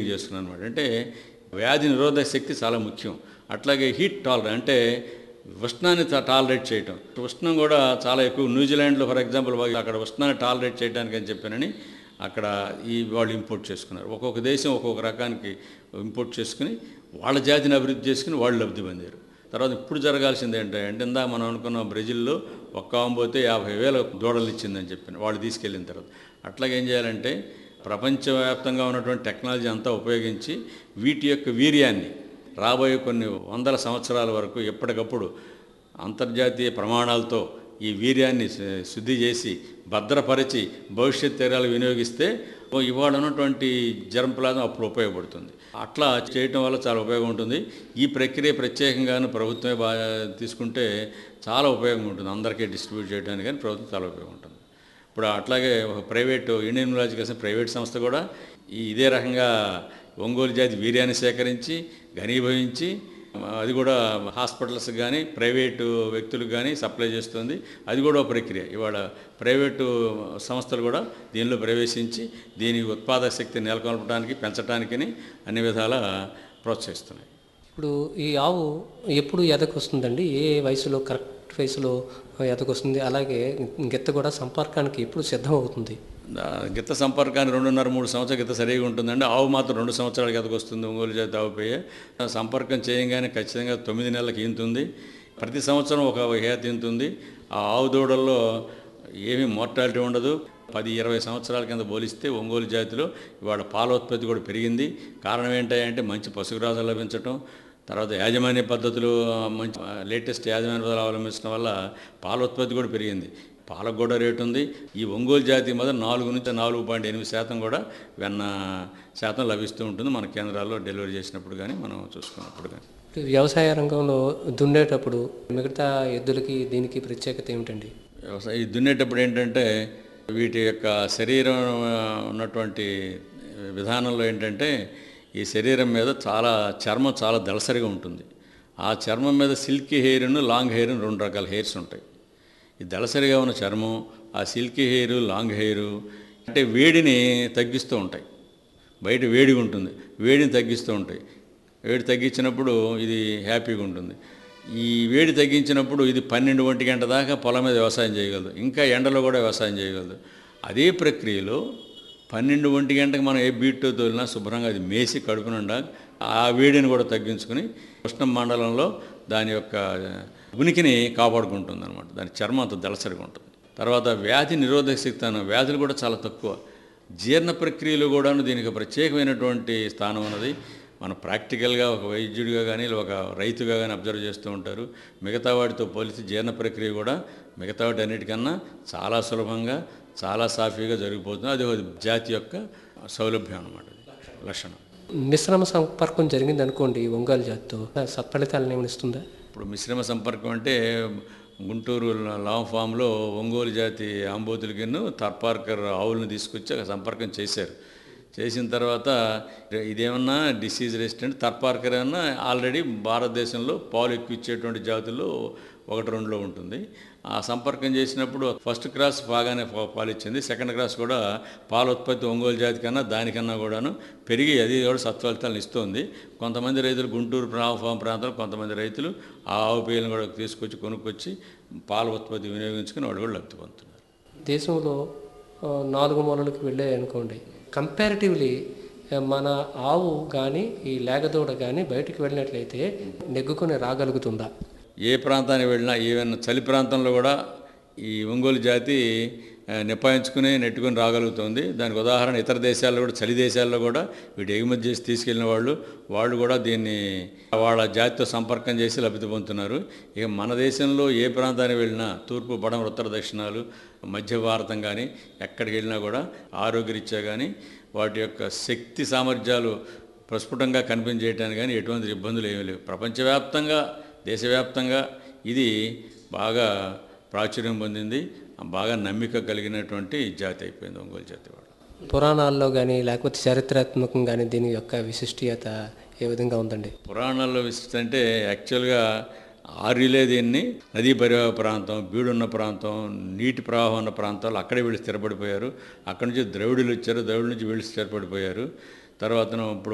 చేసుకున్నాను అనమాట అంటే వ్యాధి నిరోధక శక్తి చాలా ముఖ్యం అట్లాగే హీట్ టాలర్ అంటే ఉష్ణాన్ని ట- టాలరేట్ చేయటం ఉష్ణం కూడా చాలా ఎక్కువ న్యూజిలాండ్లో ఫర్ ఎగ్జాంపుల్ వాళ్ళు అక్కడ ఉష్ణాన్ని టాలరేట్ చేయడానికి అని చెప్పానని అక్కడ ఈ వాళ్ళు ఇంపోర్ట్ చేసుకున్నారు ఒక్కొక్క దేశం ఒక్కొక్క రకానికి ఇంపోర్ట్ చేసుకుని వాళ్ళ జాతిని అభివృద్ధి చేసుకుని వాళ్ళు లబ్ధి పొందారు తర్వాత ఇప్పుడు జరగాల్సింది ఏంటంటే ఇందా మనం అనుకున్న బ్రెజిల్లో ఒక్క ఆవు పోతే యాభై వేల దూడలు ఇచ్చిందని చెప్పిన వాళ్ళు తీసుకెళ్ళిన తర్వాత అట్లాగే ఏం చేయాలంటే ప్రపంచవ్యాప్తంగా ఉన్నటువంటి టెక్నాలజీ అంతా ఉపయోగించి వీటి యొక్క వీర్యాన్ని రాబోయే కొన్ని వందల సంవత్సరాల వరకు ఎప్పటికప్పుడు అంతర్జాతీయ ప్రమాణాలతో ఈ వీర్యాన్ని శు- శుద్ధి చేసి భద్రపరిచి భవిష్యత్ తరాలు వినియోగిస్తే ఓ ఇవాళ ఉన్నటువంటి జరంప్లాదం అప్పుడు ఉపయోగపడుతుంది అట్లా చేయటం వల్ల చాలా ఉపయోగం ఉంటుంది ఈ ప్రక్రియ ప్రత్యేకంగాను ప్రభుత్వమే బాగా తీసుకుంటే చాలా ఉపయోగం ఉంటుంది అందరికీ డిస్ట్రిబ్యూట్ చేయడానికి కానీ ప్రభుత్వం చాలా ఉపయోగం ఉంటుంది ఇప్పుడు అట్లాగే ఒక ప్రైవేటు ఇండియన్ ములాజికల్స్ ప్రైవేట్ సంస్థ కూడా ఈ ఇదే రకంగా ఒంగోలు జాతి వీర్యాన్ని సేకరించి ఘనీభవించి అది కూడా హాస్పిటల్స్ కానీ ప్రైవేటు వ్యక్తులకు కానీ సప్లై చేస్తుంది అది కూడా ఒక ప్రక్రియ ఇవాళ ప్రైవేటు సంస్థలు కూడా దీనిలో ప్రవేశించి దీని ఉత్పాదక శక్తిని నెలకొల్పడానికి పెంచడానికని అన్ని విధాలా ప్రోత్సహిస్తున్నాయి ఇప్పుడు ఈ ఆవు ఎప్పుడు ఎదకొస్తుందండి ఏ వయసులో కరెక్ట్ వయసులో ఎదకొస్తుంది అలాగే గిత్త కూడా సంపర్కానికి ఎప్పుడు సిద్ధం అవుతుంది దా- గిత్త సంపర్కాన్ని రెండున్నర మూడు సంవత్సరాల గిత్త సరిగా ఉంటుందండి ఆవు మాత్రం రెండు సంవత్సరాల గిత్తకు వస్తుంది ఒంగోలు జాతి ఆవు పేయ సంపర్కం చేయంగానే ఖచ్చితంగా తొమ్మిది నెలలకు ఈంతుంది ప్రతి సంవత్సరం ఒక హేత ఈంతుంది ఆ ఆవు దూడల్లో ఏమీ మోర్టాలిటీ ఉండదు పది ఇరవై సంవత్సరాల కింద పోలిస్తే ఒంగోలు జాతిలో ఇవాళ పాల ఉత్పత్తి కూడా పెరిగింది కారణం ఏంటంటే మంచి పశుగ్రాసం లభించటం తర్వాత యాజమాన్య పద్ధతులు మంచి లేటెస్ట్ యాజమాన్య పద్ధతులు అవలంబించడం వల్ల పాల ఉత్పత్తి కూడా పెరిగింది పాలకు కూడా రేటు ఉంది ఈ ఒంగోలు జాతి మీద నాలుగు నుంచి నాలుగు పాయింట్ ఎనిమిది శాతం కూడా వెన్న శాతం లభిస్తూ ఉంటుంది మన కేంద్రాల్లో డెలివరీ చేసినప్పుడు కానీ మనం చూసుకున్నప్పుడు కానీ వ్యవసాయ రంగంలో దున్నేటప్పుడు మిగతా ఎద్దులకి దీనికి ప్రత్యేకత ఏమిటండి వ్యవసాయ ఈ దున్నేటప్పుడు ఏంటంటే వీటి యొక్క శరీరం ఆ, ఉన్నటువంటి విధానంలో ఏంటంటే ఈ శరీరం మీద చాలా చర్మం చాలా దళసరిగా ఉంటుంది ఆ చర్మం మీద సిల్కీ హెయిర్ను లాంగ్ హెయిర్ రెండు రకాల హెయిర్స్ ఉంటాయి ఈ దళసరిగా ఉన్న చర్మం ఆ సిల్కీ హెయిర్ లాంగ్ హెయిర్ అంటే వేడిని తగ్గిస్తూ ఉంటాయి బయట వేడిగా ఉంటుంది వేడిని తగ్గిస్తూ ఉంటాయి వేడి తగ్గించినప్పుడు ఇది హ్యాపీగా ఉంటుంది ఈ వేడి తగ్గించినప్పుడు ఇది పన్నెండు ఒంటి గంట దాకా పొలం మీద వ్యవసాయం చేయగలదు ఇంకా ఎండలో కూడా వ్యవసాయం చేయగలదు అదే ప్రక్రియలో పన్నెండు ఒంటి గంటకు మనం ఏ బీట్తో తోలినా శుభ్రంగా అది మేసి కడుపు నిండా ఆ వేడిని కూడా తగ్గించుకుని ఉష్ణ మండలంలో దాని యొక్క ఉనికిని కాపాడుకుంటుంది అనమాట దాని చర్మం అంత దళసరిగా ఉంటుంది తర్వాత వ్యాధి నిరోధక శక్తి అన్న వ్యాధులు కూడా చాలా తక్కువ జీర్ణ ప్రక్రియలో కూడాను దీనికి ప్రత్యేకమైనటువంటి స్థానం ఉన్నది మన ప్రాక్టికల్గా ఒక వైద్యుడిగా కానీ ఒక రైతుగా కానీ అబ్జర్వ్ చేస్తూ ఉంటారు మిగతా వాటితో పోలిస్తే జీర్ణ ప్రక్రియ కూడా మిగతా వాటి అన్నిటికన్నా చాలా సులభంగా చాలా సాఫీగా జరిగిపోతుంది అది ఒక జాతి యొక్క సౌలభ్యం అన్నమాట అది లక్షణం మిశ్రమ సంపర్కం జరిగింది అనుకోండి ఈ ఒంగోలు జాతితో సత్ఫలితాలను ఏమైనా ఇస్తుందా ఇప్పుడు మిశ్రమ సంపర్కం అంటే గుంటూరు లాంగ్ ఫామ్లో ఒంగోలు జాతి ఆంబోతులకిను తర్పార్కర్ ఆవులను తీసుకొచ్చి అక్కడ సంపర్కం చేశారు చేసిన తర్వాత ఇదేమన్నా డిసీజ్ రెసిస్టెంట్ తర్పార్కర్ ఏమన్నా ఆల్రెడీ భారతదేశంలో పాలు ఎక్కువ ఇచ్చేటువంటి జాతుల్లో ఒకటి రెండులో ఉంటుంది ఆ సంపర్కం చేసినప్పుడు ఫస్ట్ క్రాస్ బాగానే పా- పాలు ఇచ్చింది సెకండ్ క్రాస్ కూడా పాల ఉత్పత్తి ఒంగోలు జాతి కన్నా దానికన్నా కూడాను పెరిగి అది కూడా సత్ఫలితాలను ఇస్తుంది కొంతమంది రైతులు గుంటూరు ప్రా- ఫామ్ ప్రాంతంలో కొంతమంది రైతులు ఆ ఆవు పేలను కూడా తీసుకొచ్చి కొనుక్కొచ్చి పాల ఉత్పత్తి వినియోగించుకుని వాళ్ళు కూడా లబ్ధి పొందుతున్నారు దేశంలో ఆ, నాలుగు మూలలకు వెళ్ళాయి అనుకోండి కంపారిటివ్లీ మన ఆవు కానీ ఈ లేగదూడ కానీ బయటికి వెళ్ళినట్లయితే నెగ్గుకొని రాగలుగుతుందా ఏ ప్రాంతానికి వెళ్ళినా ఈవెన్ చలి ప్రాంతంలో కూడా ఈ ఒంగోలు జాతి ఆ, నిపాయించుకుని నెట్టుకుని రాగలుగుతుంది దానికి ఉదాహరణ ఇతర దేశాల్లో కూడా చలి దేశాల్లో కూడా వీటి ఎగుమతి చేసి తీసుకెళ్ళిన వాళ్ళు వాళ్ళు కూడా దీన్ని వాళ్ళ జాతితో సంపర్కం చేసి లబ్ధి పొందుతున్నారు ఇక మన దేశంలో ఏ ప్రాంతానికి వెళ్ళినా తూర్పు పడమ ఉత్తర దక్షిణాలు మధ్య భారతం కానీ ఎక్కడికి వెళ్ళినా కూడా ఆరోగ్యరీత్యా కానీ వాటి యొక్క శక్తి సామర్థ్యాలు ప్రస్ఫుటంగా కనిపించేయటానికి కానీ ఎటువంటి ఇబ్బందులు ఏమీ లేవు ప్రపంచవ్యాప్తంగా దేశవ్యాప్తంగా ఇది బాగా ప్రాచుర్యం పొందింది బాగా నమ్మిక కలిగినటువంటి జాతి అయిపోయింది ఒంగోలు జాతి వాడు పురాణాల్లో కానీ లేకపోతే చారిత్రాత్మకం కానీ దీని యొక్క విశిష్టత ఏ విధంగా ఉందండి పురాణాల్లో విశిష్టత అంటే యాక్చువల్గా ఆర్యులే దీన్ని నదీ పరివాహ ప్రాంతం బీడున్న ప్రాంతం నీటి ప్రవాహం ఉన్న ప్రాంతాలు అక్కడే వీళ్ళు స్థిరపడిపోయారు అక్కడి నుంచి ద్రవిడులు వచ్చారు ద్రవిడుల నుంచి వీళ్ళు స్థిరపడిపోయారు తర్వాత ఇప్పుడు